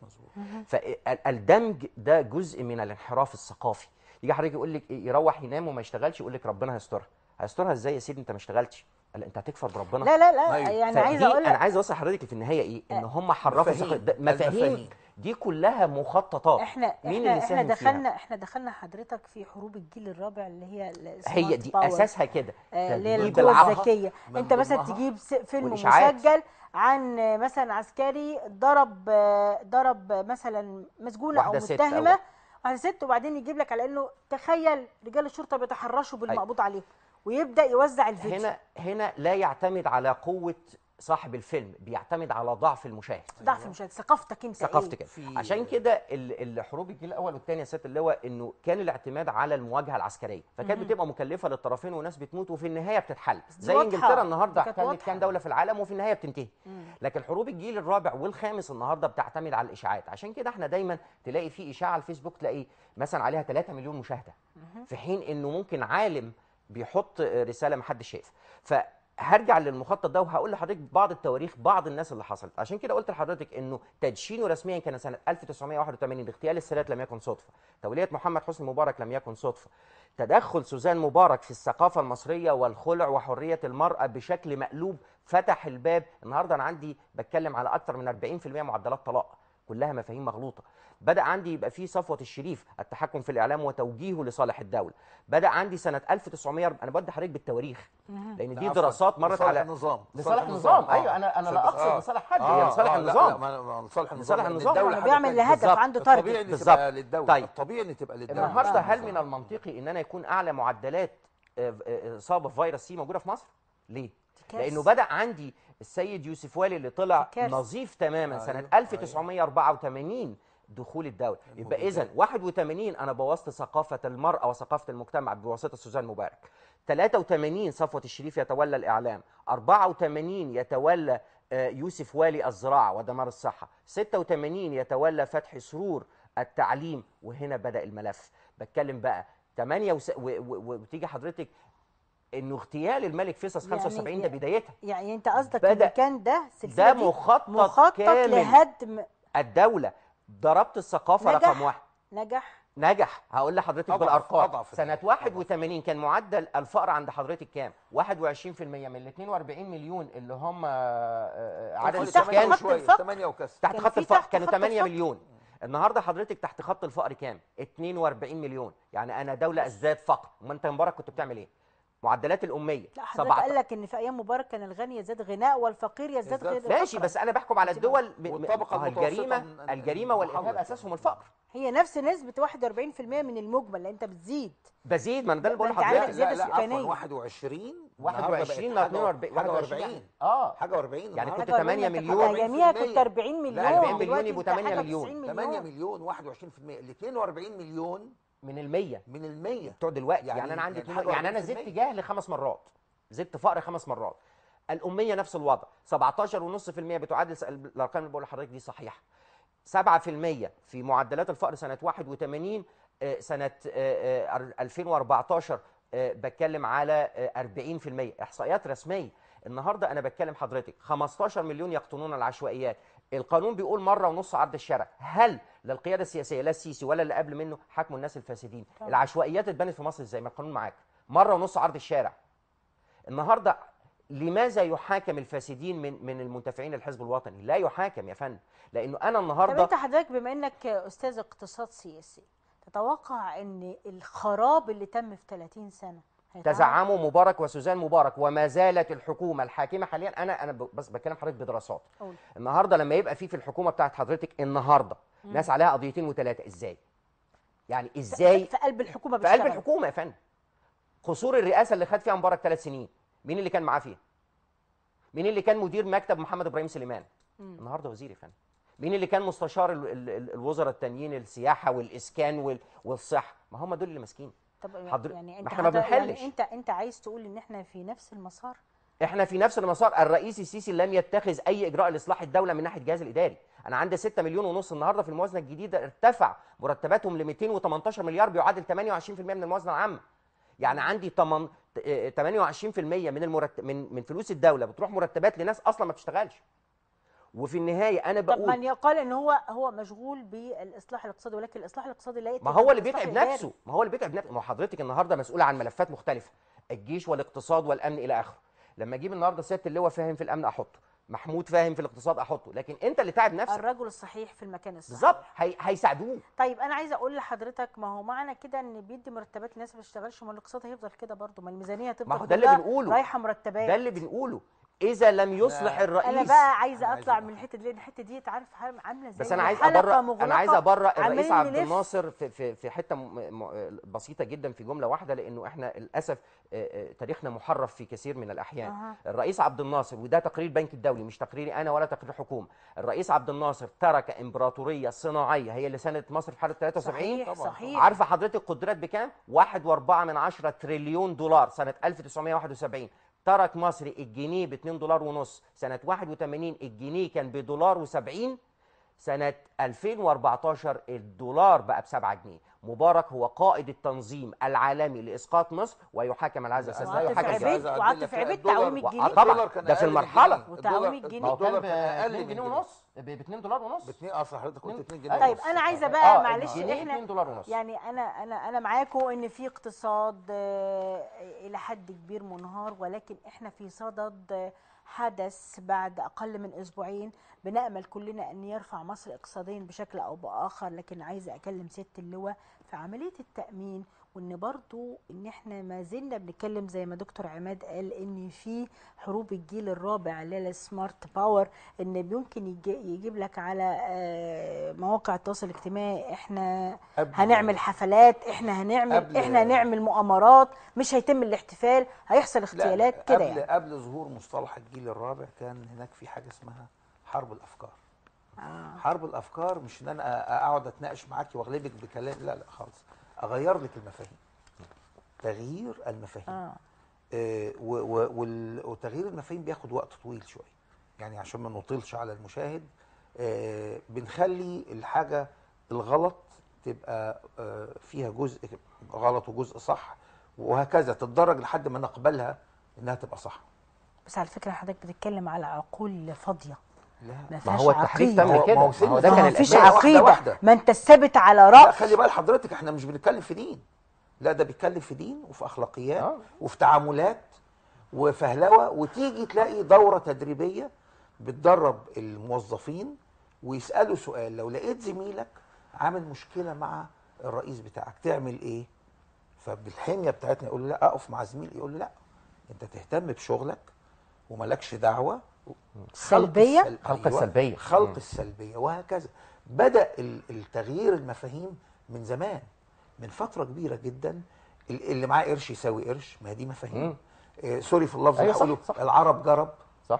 فالدمج ده جزء من الانحراف الثقافي يجي حضرتك يقول لك إيه، يروح ينام وما يشتغلش يقول لك ربنا هيسترها هيسترها ازاي يا سيدي انت ما اشتغلتش قال انت هتكفر بربنا لا لا لا أيوة. يعني فدي عايزه اقول انا لك عايز اوصل حضرتك في النهايه ايه ان هم حرفوا مفاهيم. ثقافة- ده- مفاهيم المفاهيم. دي كلها مخططات احنا مين احنا اللي احنا ساهم دخلنا فيها احنا دخلنا حضرتك في حروب الجيل الرابع اللي هي هي دي السمارت باور. اساسها كده آه، اللي هي تجديد القوة العقل. الذكية من انت مثلا ضمنها تجيب س- فيلم والإشاعات. مسجل عن آه، مثلا عسكري ضرب آه، ضرب آه، مثلا مسجونة او واحدة ست متهمة أو- واحدة ست وبعدين يجيب لك على انه تخيل رجال الشرطة بيتحرشوا بالمقبوض عليه ويبدأ يوزع الفيديو هنا هنا لا يعتمد على قوه صاحب الفيلم بيعتمد على ضعف المشاهد ضعف المشاهد ثقافتك انت ثقافتك ايه كده في- عشان كده ال- الحروب الجيل الاول والثاني يا سياده اللواء انه كان الاعتماد على المواجهه العسكريه فكانت بتبقى مكلفه للطرفين وناس بتموت وفي النهايه بتتحل دي زي واضحة. انجلترا النهارده دي كانت كانت واضحة. كام دوله في العالم وفي النهايه بتنتهي لكن حروب الجيل الرابع والخامس النهارده بتعتمد على الاشاعات عشان كده احنا دايما تلاقي في اشاعه على الفيسبوك تلاقي مثلا عليها 3 مليون مشاهده في حين انه ممكن عالم بيحط رساله محدش شايف فهرجع للمخطط ده وهقول لحضرتك بعض التواريخ بعض الناس اللي حصلت عشان كده قلت لحضرتك انه تدشينه رسميا كان سنه 1981 اغتيال السادات لم يكن صدفه توليه محمد حسني مبارك لم يكن صدفه تدخل سوزان مبارك في الثقافه المصريه والخلع وحريه المراه بشكل مقلوب فتح الباب النهارده انا عندي بتكلم على اكثر من 40% معدلات طلاق كلها مفاهيم مغلوطه بدا عندي يبقى في صفوه الشريف التحكم في الاعلام وتوجيهه لصالح الدوله بدا عندي سنه 1900 انا بدي حضرتك بالتواريخ لان دي عفواً. دراسات مرت لصالح على النظام لصالح النظام ايوه انا انا لا اقصد لصالح حد هي لصالح لا، النظام لا ما- ما- لصالح النظام لصالح لأن النظام. الدولة يعني حاجة بيعمل تانية. لهدف بالظبط. عنده الطبيعي تارجت ان بالظبط. تبقى للدوله طيب. الطبيعي ان تبقى للدوله النهارده آه، هل بالظبط. من المنطقي ان انا يكون اعلى معدلات آه، آه، اصابه بفيروس سي موجوده في مصر؟ ليه؟ كارثة. لانه بدا عندي السيد يوسف والي اللي طلع دي كارثة. نظيف تماما أيوة، سنه أيوة. 1984 دخول الدوله يبقى اذا 81 انا بوظت ثقافه المراه وثقافه المجتمع بواسطه سوزان مبارك 83 صفوه الشريف يتولى الاعلام 84 يتولى آه، يوسف والي الزراعه ودمار الصحه 86 يتولى فتحي سرور التعليم وهنا بدا الملف بتكلم بقى 8 وس... و... و... و... وتيجي حضرتك انه اغتيال الملك فيصل يعني- 75 ده بدايتها يعني انت قصدك بدأ- ان كان ده السلسله ده دي مخطط مخطط كامل. لهدم الدوله ضربت الثقافه نجح رقم واحد نجح نجح هقول لحضرتك أضعف- بالارقام أضعف سنه الدولة. 81 كان معدل الفقر عند حضرتك كام 21% من ال 42 مليون اللي هم آه، آه، عدد في تحت السكان خط شوية، الفقر. 8 وكسر تحت كان خط في الفقر تحت كانوا خط 8 الفقر. مليون النهارده حضرتك تحت خط الفقر كام 42 مليون يعني انا دوله ازداد فقر ما انت مبارك كنت بتعمل ايه معدلات الاميه لا حضرتك 17 قال لك ان في ايام مبارك كان الغني يزداد غناء والفقير يزداد يزداد غناء ماشي بس انا بحكم على الدول ب- ب- والطبقة ما هو المتوسطة الجريمه من- الجريمه والارهاب محاولة. اساسهم الفقر هي نفس نسبه 41% من المجمل لان انت بتزيد بزيد ما انا ده اللي بقول أنت عارف لحضرتك الزيادة لا لا السكانية. عفوا 21 21 ل 42 حاجه 21 40 اه حاجه 40 يعني كنت حاجة 8 أربعين، مليون. أنت اياميها كنت 40 مليون لا، 40 مليون دلوقتي يبقوا أنت 8 حاجة مليون. 90 8 مليون 21% ال 42 مليون من المية من المية بتوع دلوقتي يعني, يعني- انا عندي يعني يعني, حاجة يعني انا 40%. زدت جهل خمس مرات زدت فقر خمس مرات الاميه نفس الوضع 17.5% بتعادل س- الارقام اللي بقول لحضرتك دي صحيحه 7% في معدلات الفقر سنه 81 آه، سنه آه، آه، 2014 آه، بتكلم على آه، 40% احصائيات رسميه النهارده انا بتكلم حضرتك 15 مليون يقطنون العشوائيات القانون بيقول مره ونص عرض الشارع هل للقياده السياسيه لا السيسي ولا اللي قبل منه حكموا الناس الفاسدين طبعا. العشوائيات اتبنت في مصر ازاي ما القانون معاك مره ونص عرض الشارع النهارده لماذا يحاكم الفاسدين من من المنتفعين الحزب الوطني لا يحاكم يا فندم لانه انا طب النهارده انت حضرتك بما انك استاذ اقتصاد سياسي تتوقع ان الخراب اللي تم في 30 سنه هيتعاد؟ تزعموا مبارك وسوزان مبارك وما زالت الحكومه الحاكمه حاليا انا انا ب- بس بتكلم حضرتك بدراسات قول. النهارده لما يبقى في في الحكومه بتاعت حضرتك النهارده ناس عليها قضيتين وثلاثه ازاي يعني ازاي في قلب الحكومه في قلب بيشتغلوا. الحكومه يا فندم قصور الرئاسه اللي خد فيها مبارك ثلاث سنين مين اللي كان معاه فيها مين اللي كان مدير مكتب محمد ابراهيم سليمان النهارده وزير يا فندم مين اللي كان مستشار ال- ال- ال- الوزراء التانيين السياحه والاسكان وال- والصحه ما هم دول اللي ماسكين طب حضر- يعني ما انت احنا ما حضر- بنحلش. يعني انت انت عايز تقول ان احنا في نفس المسار احنا في نفس المسار الرئيس السيسي لم يتخذ اي اجراء لاصلاح الدوله من ناحيه الجهاز الاداري انا عندي 6 مليون ونص النهارده في الموازنه الجديده ارتفع مرتباتهم ل 218 مليار بيعادل 28% من الموازنه العامه يعني عندي 8 اه، 28% من المرتب من من فلوس الدوله بتروح مرتبات لناس اصلا ما بتشتغلش وفي النهايه انا طب بقول من يقال ان هو هو مشغول بالاصلاح الاقتصادي ولكن الاصلاح الاقتصادي لا يأتي ما هو اللي بالإصلاح بيتعب الإداري. نفسه ما هو اللي بيتعب نفسه ما هو حضرتك النهارده مسؤول عن ملفات مختلفه الجيش والاقتصاد والامن الى اخره لما اجيب النهارده سياده اللواء فاهم في الامن احطه محمود فاهم في الاقتصاد احطه لكن انت اللي تعب نفسك الرجل الصحيح في المكان الصحيح بالظبط هي... هيساعدوه طيب انا عايزه اقول لحضرتك ما هو معنى كده ان بيدي مرتبات للناس ما بتشتغلش ما الاقتصاد هيفضل كده برضه ما الميزانيه هتفضل ما هو ده اللي كلها بنقوله. رايحه مرتبات ده اللي بنقوله اذا لم يصلح لا. الرئيس انا بقى عايزه أنا عايز اطلع أبقى. من الحته دي لأن الحته دي انت عارف عام- عامله زي بس انا عايز حلقة ابرر مغلقة انا عايز ابرر الرئيس عمالين عبد نلف. الناصر في في في حته م- م- بسيطه جدا في جمله واحده لانه احنا للاسف آه، آه، تاريخنا محرف في كثير من الاحيان أها. الرئيس عبد الناصر وده تقرير البنك الدولي مش تقريري انا ولا تقرير حكومه الرئيس عبد الناصر ترك امبراطوريه صناعيه هي اللي ساندت مصر في حاله 73 صحيح طبعاً. صحيح عارفه حضرتك قدرات بكام؟ واحد واربعة من عشرة تريليون دولار سنة 1971 ترك مصر الجنيه ب 2 دولار ونص سنة 81 الجنيه كان بدولار و70 سنة 2014 الدولار بقى ب 7 جنيه مبارك هو قائد التنظيم العالمي لإسقاط مصر ويحاكم على هذا الأساس لا وعاطف يحاكم عبيد- سياسي. عايز أعدل وعاطف لك عبيد الدولار- تعويم الجنيه. طبعاً، الدولار كان ده في أقل من المرحلة. جنيه. وتعويم الدولار- الجنيه. ما هو كان الدولار ب كان اقل 2 من جنيه جنيه ونص ب 2 دولار ونص باتنين اصل حضرتك قلت 2 جنيه طيب ونص. انا عايزه بقى آه، معلش الجنيه احنا 2 دولار ونص يعني انا انا انا معاكم ان في اقتصاد آه، الى حد كبير منهار ولكن احنا في صدد آه، حدث بعد اقل من اسبوعين بنامل كلنا ان يرفع مصر اقتصاديا بشكل او باخر لكن عايزه اكلم ست اللواء في عمليه التامين وان برضو ان احنا ما زلنا بنتكلم زي ما دكتور عماد قال ان في حروب الجيل الرابع اللي هي السمارت باور ان ممكن يجي- يجيب لك على آه، مواقع التواصل الاجتماعي احنا قبل- هنعمل حفلات احنا هنعمل قبل- احنا هنعمل مؤامرات مش هيتم الاحتفال هيحصل لا، اغتيالات لا، كده قبل يعني قبل ظهور مصطلح الجيل الرابع كان هناك في حاجه اسمها حرب الافكار آه. حرب الافكار مش ان انا اقعد اتناقش معاكي واغلبك بكلام لا لا خالص اغير لك المفاهيم تغيير المفاهيم اه آه، و- و- وال- وتغيير المفاهيم بياخد وقت طويل شويه يعني عشان ما نطيلش على المشاهد آه، بنخلي الحاجه الغلط تبقى آه، فيها جزء غلط وجزء صح وهكذا تتدرج لحد ما نقبلها انها تبقى صح بس على فكره حضرتك بتتكلم على عقول فاضيه لا ما ما فيهاش هو التحريف عقيده تم ما هو- كده ما هو ما سن هو ده ما كان ما فيش الأساس. الاساس واحدة عقيده واحدة. ما انت ثابت على لا راي خلي بال حضرتك احنا مش بنتكلم في دين لا ده بيتكلم في دين وفي اخلاقيات آه. وفي تعاملات وفهلوه وتيجي تلاقي دوره تدريبيه بتدرب الموظفين ويسالوا سؤال لو لقيت زميلك عامل مشكله مع الرئيس بتاعك تعمل ايه؟ فبالحميه بتاعتنا يقول له لا اقف مع زميلي يقول له لا انت تهتم بشغلك وملكش دعوه خلق سلبية؟ السل- خلق أيوة، السلبية. خلق مم. السلبيه وهكذا بدا ال- التغيير المفاهيم من زمان من فتره كبيره جدا ال- اللي معاه قرش يساوي قرش ما هي دي مفاهيم مم. آه سوري في اللفظ أيوة اللي صح، هقوله صح. العرب جرب صح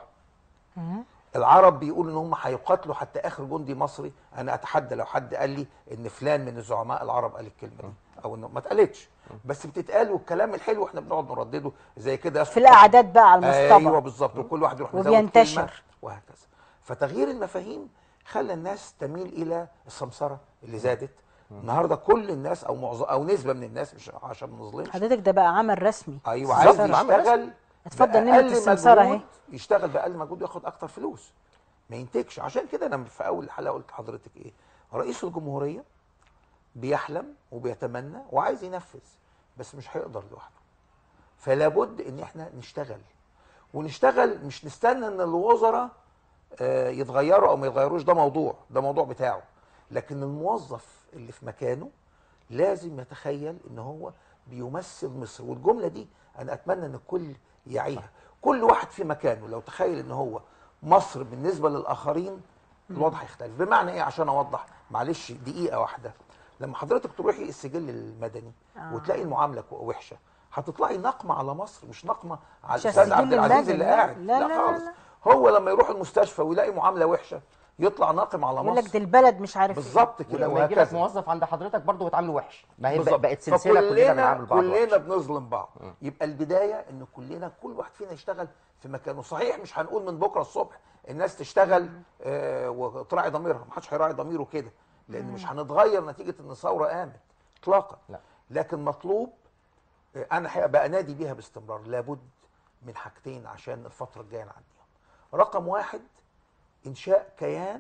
العرب بيقولوا ان هم هيقاتلوا حتى اخر جندي مصري انا اتحدى لو حد قال لي ان فلان من الزعماء العرب قال الكلمه دي او انه ما اتقالتش بس بتتقال والكلام الحلو احنا بنقعد نردده زي كده في الاعداد بقى على المصطبه ايوه بالظبط وكل واحد يروح مزود وبينتشر. كلمة وهكذا فتغيير المفاهيم خلى الناس تميل الى السمسره اللي زادت النهارده كل الناس او معظم او نسبه من الناس مش عشان ما نظلمش حضرتك ده بقى عمل رسمي ايوه بالظبط، عايز عمل يشتغل اتفضل نمرة بأقل السمسرة مجهود، اهي. يشتغل باقل مجهود وياخد اكتر فلوس ما ينتجش عشان كده انا في اول الحلقه قلت لحضرتك ايه رئيس الجمهوريه بيحلم وبيتمنى وعايز ينفذ بس مش هيقدر لوحده فلا بد ان احنا نشتغل ونشتغل مش نستنى ان الوزراء آه، يتغيروا او ما يتغيروش ده موضوع ده موضوع بتاعه لكن الموظف اللي في مكانه لازم يتخيل ان هو بيمثل مصر والجمله دي انا اتمنى ان الكل يعيها كل واحد في مكانه لو تخيل ان هو مصر بالنسبه للاخرين الوضع هيختلف بمعنى ايه عشان اوضح معلش دقيقه واحده لما حضرتك تروحي السجل المدني آه. وتلاقي المعامله كو- وحشه هتطلعي نقمه على مصر مش نقمه على مش الاستاذ السجل عبد العزيز المدني، اللي لا، قاعد لا، لا، لا، خالص لا. هو لما يروح المستشفى ويلاقي معامله وحشه يطلع ناقم على يقول لك مصر دي البلد مش عارف إيه. بالظبط كده ولما يجي لك وهكذا موظف عند حضرتك برضه بتعامله وحش ما هي بالظبط. بقت سلسله كلنا فكلنا بنعامل بعض كلنا وحش. بنظلم بعض يبقى البدايه ان كلنا كل واحد فينا يشتغل في مكانه صحيح مش هنقول من بكره الصبح الناس تشتغل آه وتراعي ضميرها ما حدش هيراعي ضميره كده لان مش هنتغير نتيجه ان الثوره قامت اطلاقا لا. لكن مطلوب آه، انا حقيقة بقى نادي بيها باستمرار لابد من حاجتين عشان الفتره الجايه نعديهم رقم واحد انشاء كيان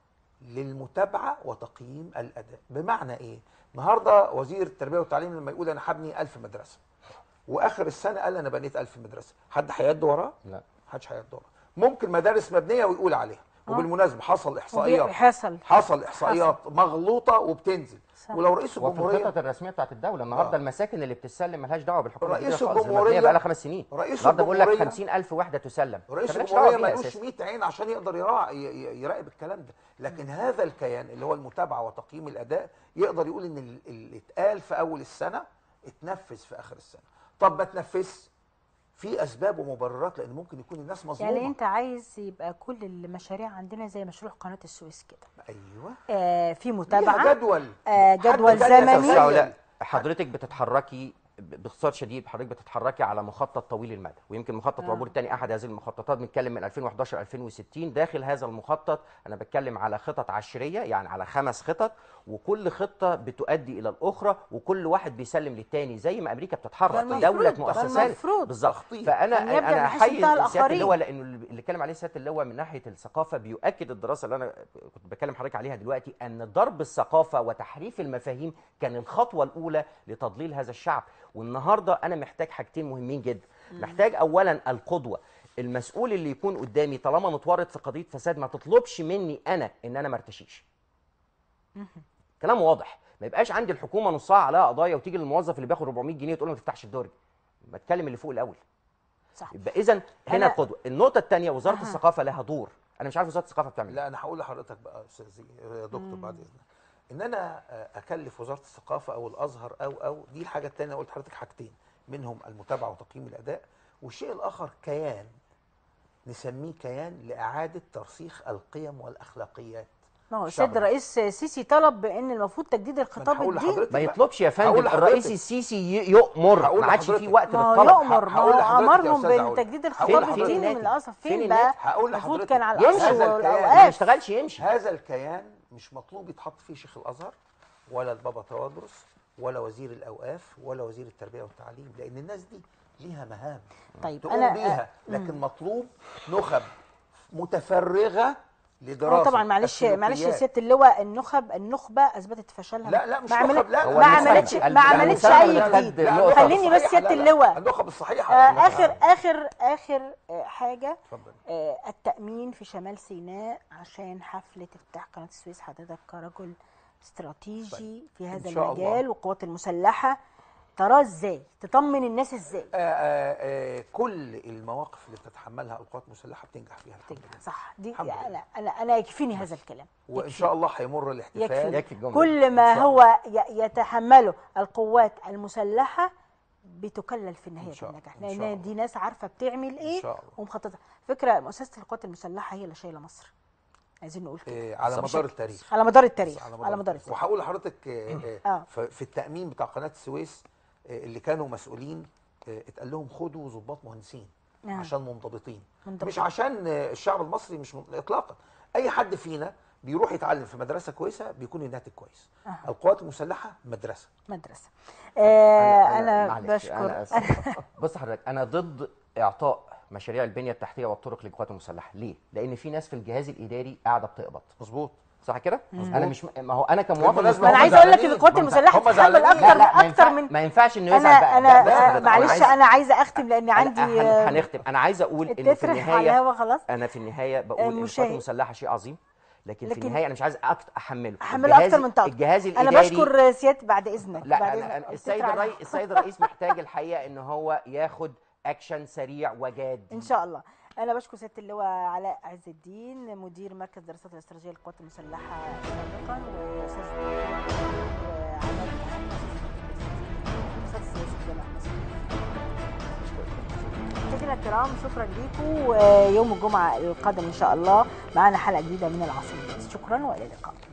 للمتابعه وتقييم الاداء بمعنى ايه النهارده وزير التربيه والتعليم لما يقول انا هبني 1000 مدرسه واخر السنه قال انا بنيت 1000 مدرسه حد هيد وراه لا محدش هيد وراه ممكن مدارس مبنيه ويقول عليها وبالمناسبه حصل احصائيات حصل حصل احصائيات مغلوطه وبتنزل صح. ولو رئيس وفي الجمهوريه الخطط الرسميه بتاعت الدوله النهارده آه. المساكن اللي بتتسلم ملهاش دعوه بالحكومه رئيس الجديدة خالص. الجمهورية- المبنية بقى لها خمس سنين رئيس النهارده بيقول لك الجمهورية- 50000 وحده تسلم رئيس مالكش دعوة الجمهوريه بيها ملوش أساساً. 100 عين عشان يقدر يراعي ي- ي- يراقب الكلام ده لكن هذا الكيان اللي هو المتابعه وتقييم الاداء يقدر يقول ان ال- اللي اتقال في اول السنه اتنفذ في اخر السنه طب ما اتنفذش في اسباب ومبررات لان ممكن يكون الناس مظلومه يعني انت عايز يبقى كل المشاريع عندنا زي مشروع قناه السويس كده ايوه آه في ليها متابعه جدول آه، جدول حد تاني زمني. يتخيل. لا حضرتك بتتحركي ب- باختصار شديد حضرتك بتتحركي على مخطط طويل المدى ويمكن مخطط آه. وابور الثاني احد هذه المخططات بنتكلم من 2011 2060 داخل هذا المخطط انا بتكلم على خطط عشريه يعني على خمس خطط وكل خطه بتؤدي الى الاخرى وكل واحد بيسلم للتاني زي ما امريكا ده بتتحرك المفروض، دوله ده مؤسسات المفروض. بالظبط تخطيط. فانا كان يبدأ انا من حيث احيي انتهى سياده الآخرين. اللواء لانه اللي اتكلم عليه سياده اللواء من ناحيه الثقافه بيؤكد الدراسه اللي انا كنت بكلم حضرتك عليها دلوقتي ان ضرب الثقافه وتحريف المفاهيم كان الخطوه الاولى لتضليل هذا الشعب والنهارده انا محتاج حاجتين مهمين جدا محتاج اولا القدوه المسؤول اللي يكون قدامي طالما متورط في قضيه فساد ما تطلبش مني انا ان انا ما ارتشيش كلام واضح ما يبقاش عندي الحكومه نصها عليها قضايا وتيجي للموظف اللي بياخد 400 جنيه تقول له ما تفتحش الدرج بتكلم اللي فوق الاول صح يبقى اذا هنا أنا- القدوه النقطه الثانيه وزاره أها. الثقافه لها دور انا مش عارف وزاره الثقافه بتعمل ايه لا انا هقول لحضرتك بقى يا استاذ يا دكتور بعد اذنك ان انا آه، اكلف وزاره الثقافه او الازهر او او دي الحاجه الثانيه قلت لحضرتك حاجتين منهم المتابعه وتقييم الاداء والشيء الاخر كيان نسميه كيان لاعاده ترسيخ القيم والاخلاقيات ما هو الشعب السيد الرئيس سيسي طلب بان المفروض تجديد ما أنا الخطاب هقول الديني لحضرتك ما بقى. يطلبش يا هقول فندم لحضرتك. الرئيس السيسي ي- يؤمر هقول ما عادش في لحضرتك. وقت ما هو للطلب يؤمر ما هقول هو لحضرتك يا امرهم أستاذ عودة. بتجديد هقول الخطاب لحضرتك. الديني فين من النادي؟ الازهر فين فين النادي؟ بقى هقول المفروض لحضرتك. كان على يمشي. الازهر هذا الكيان. ما والاوقاف يشتغلش يمشي هذا الكيان مش مطلوب يتحط فيه شيخ الازهر ولا البابا توادرس ولا وزير الاوقاف ولا وزير التربيه والتعليم لان الناس دي ليها مهام طيب تقوم انا بيها لكن مطلوب نخب متفرغه هو لدراسه طبعا معلش معلش يا السلوكيات. سياده اللواء النخب النخبه اثبتت فشلها لا لا مش ما عملت نخب لا هو ما المساعد. عملتش ما المساعد عملتش اللي اي خد جديد نقطة. النخب خليني بس الصحيحة، سياده لا، لا، اللواء النخب الصحيحه آه، مثلاً. اخر اخر اخر آه، حاجه اتفضل آه، التامين في شمال سيناء عشان حفله افتتاح قناه السويس حضرتك كرجل استراتيجي في هذا شاء الله. المجال والقوات المسلحه تراه ازاي تطمن الناس ازاي آه، آه، آه، كل المواقف اللي بتتحملها القوات المسلحه بتنجح فيها الحمد لله صح دي الحمد لله. انا انا انا يكفيني هذا الكلام وان يكفي. شاء الله هيمر الاحتفال يكفي يكفي الجملة كل إن ما شاء هو ي- يتحمله القوات المسلحه بتكلل في النهايه إن شاء بالنجاح الله. إن شاء لان الله. دي ناس عارفه بتعمل ايه شاء الله. ومخططه فكره مؤسسه القوات المسلحه هي اللي شايله مصر عايزين نقول كده آه، على بالظبط. مدار التاريخ على مدار التاريخ على مدار التاريخ وهقول لحضرتك آه، آه. آه، ف- في التامين بتاع قناه السويس آه، اللي كانوا مسؤولين آه، اتقال لهم خدوا ضباط مهندسين نعم. عشان منضبطين منضبطين. مش عشان آه، الشعب المصري مش من- اطلاقا اي حد فينا بيروح يتعلم في مدرسه كويسه بيكون الناتج كويس أها. القوات المسلحه مدرسه مدرسه آه أنا- انا, معلش، بشكر أنا آسف. بص حضرتك انا ضد اعطاء مشاريع البنيه التحتيه والطرق للقوات المسلحه ليه لان في ناس في الجهاز الاداري قاعده بتقبض مظبوط صح كده انا مش ما هو انا كمواطن بالمناسبة ما انا هم عايزه اقول لك ان زعلانين. القوات ما أنت- المسلحه هم تتحمل زعلانين. اكتر لا لا ما اكتر ينفع من ما ينفعش انه انا يزعل بقى انا لا، آه، لا، معلش عايز- انا عايزه اختم لان أنا- عندي هن- آه، هنختم انا عايز اقول انه في تترح على النهايه الهوا خلاص انا في النهايه بقول ان القوات المشاهد. المسلحه شيء عظيم لكن, في لكن- النهايه انا مش عايز أكت- احمله احمله الجهاز- اكتر من طاقه الجهاز انا الاداري بشكر سياده بعد اذنك لا بعد أنا إذنك. أنا السيد التتر على الرئيس السيد الرئيس محتاج الحقيقه ان هو ياخد اكشن سريع وجاد ان شاء الله انا بشكر سياده اللواء علاء عز الدين مدير مركز دراسات الاستراتيجيه للقوات المسلحه سابقا واستاذ الدكتور عماد محمد دراسات السياسه في جامعه مصر مشاهدينا الكرام شكرا لكم ويوم الجمعه القادم ان شاء الله معانا حلقه جديده من العاصمه شكرا والى اللقاء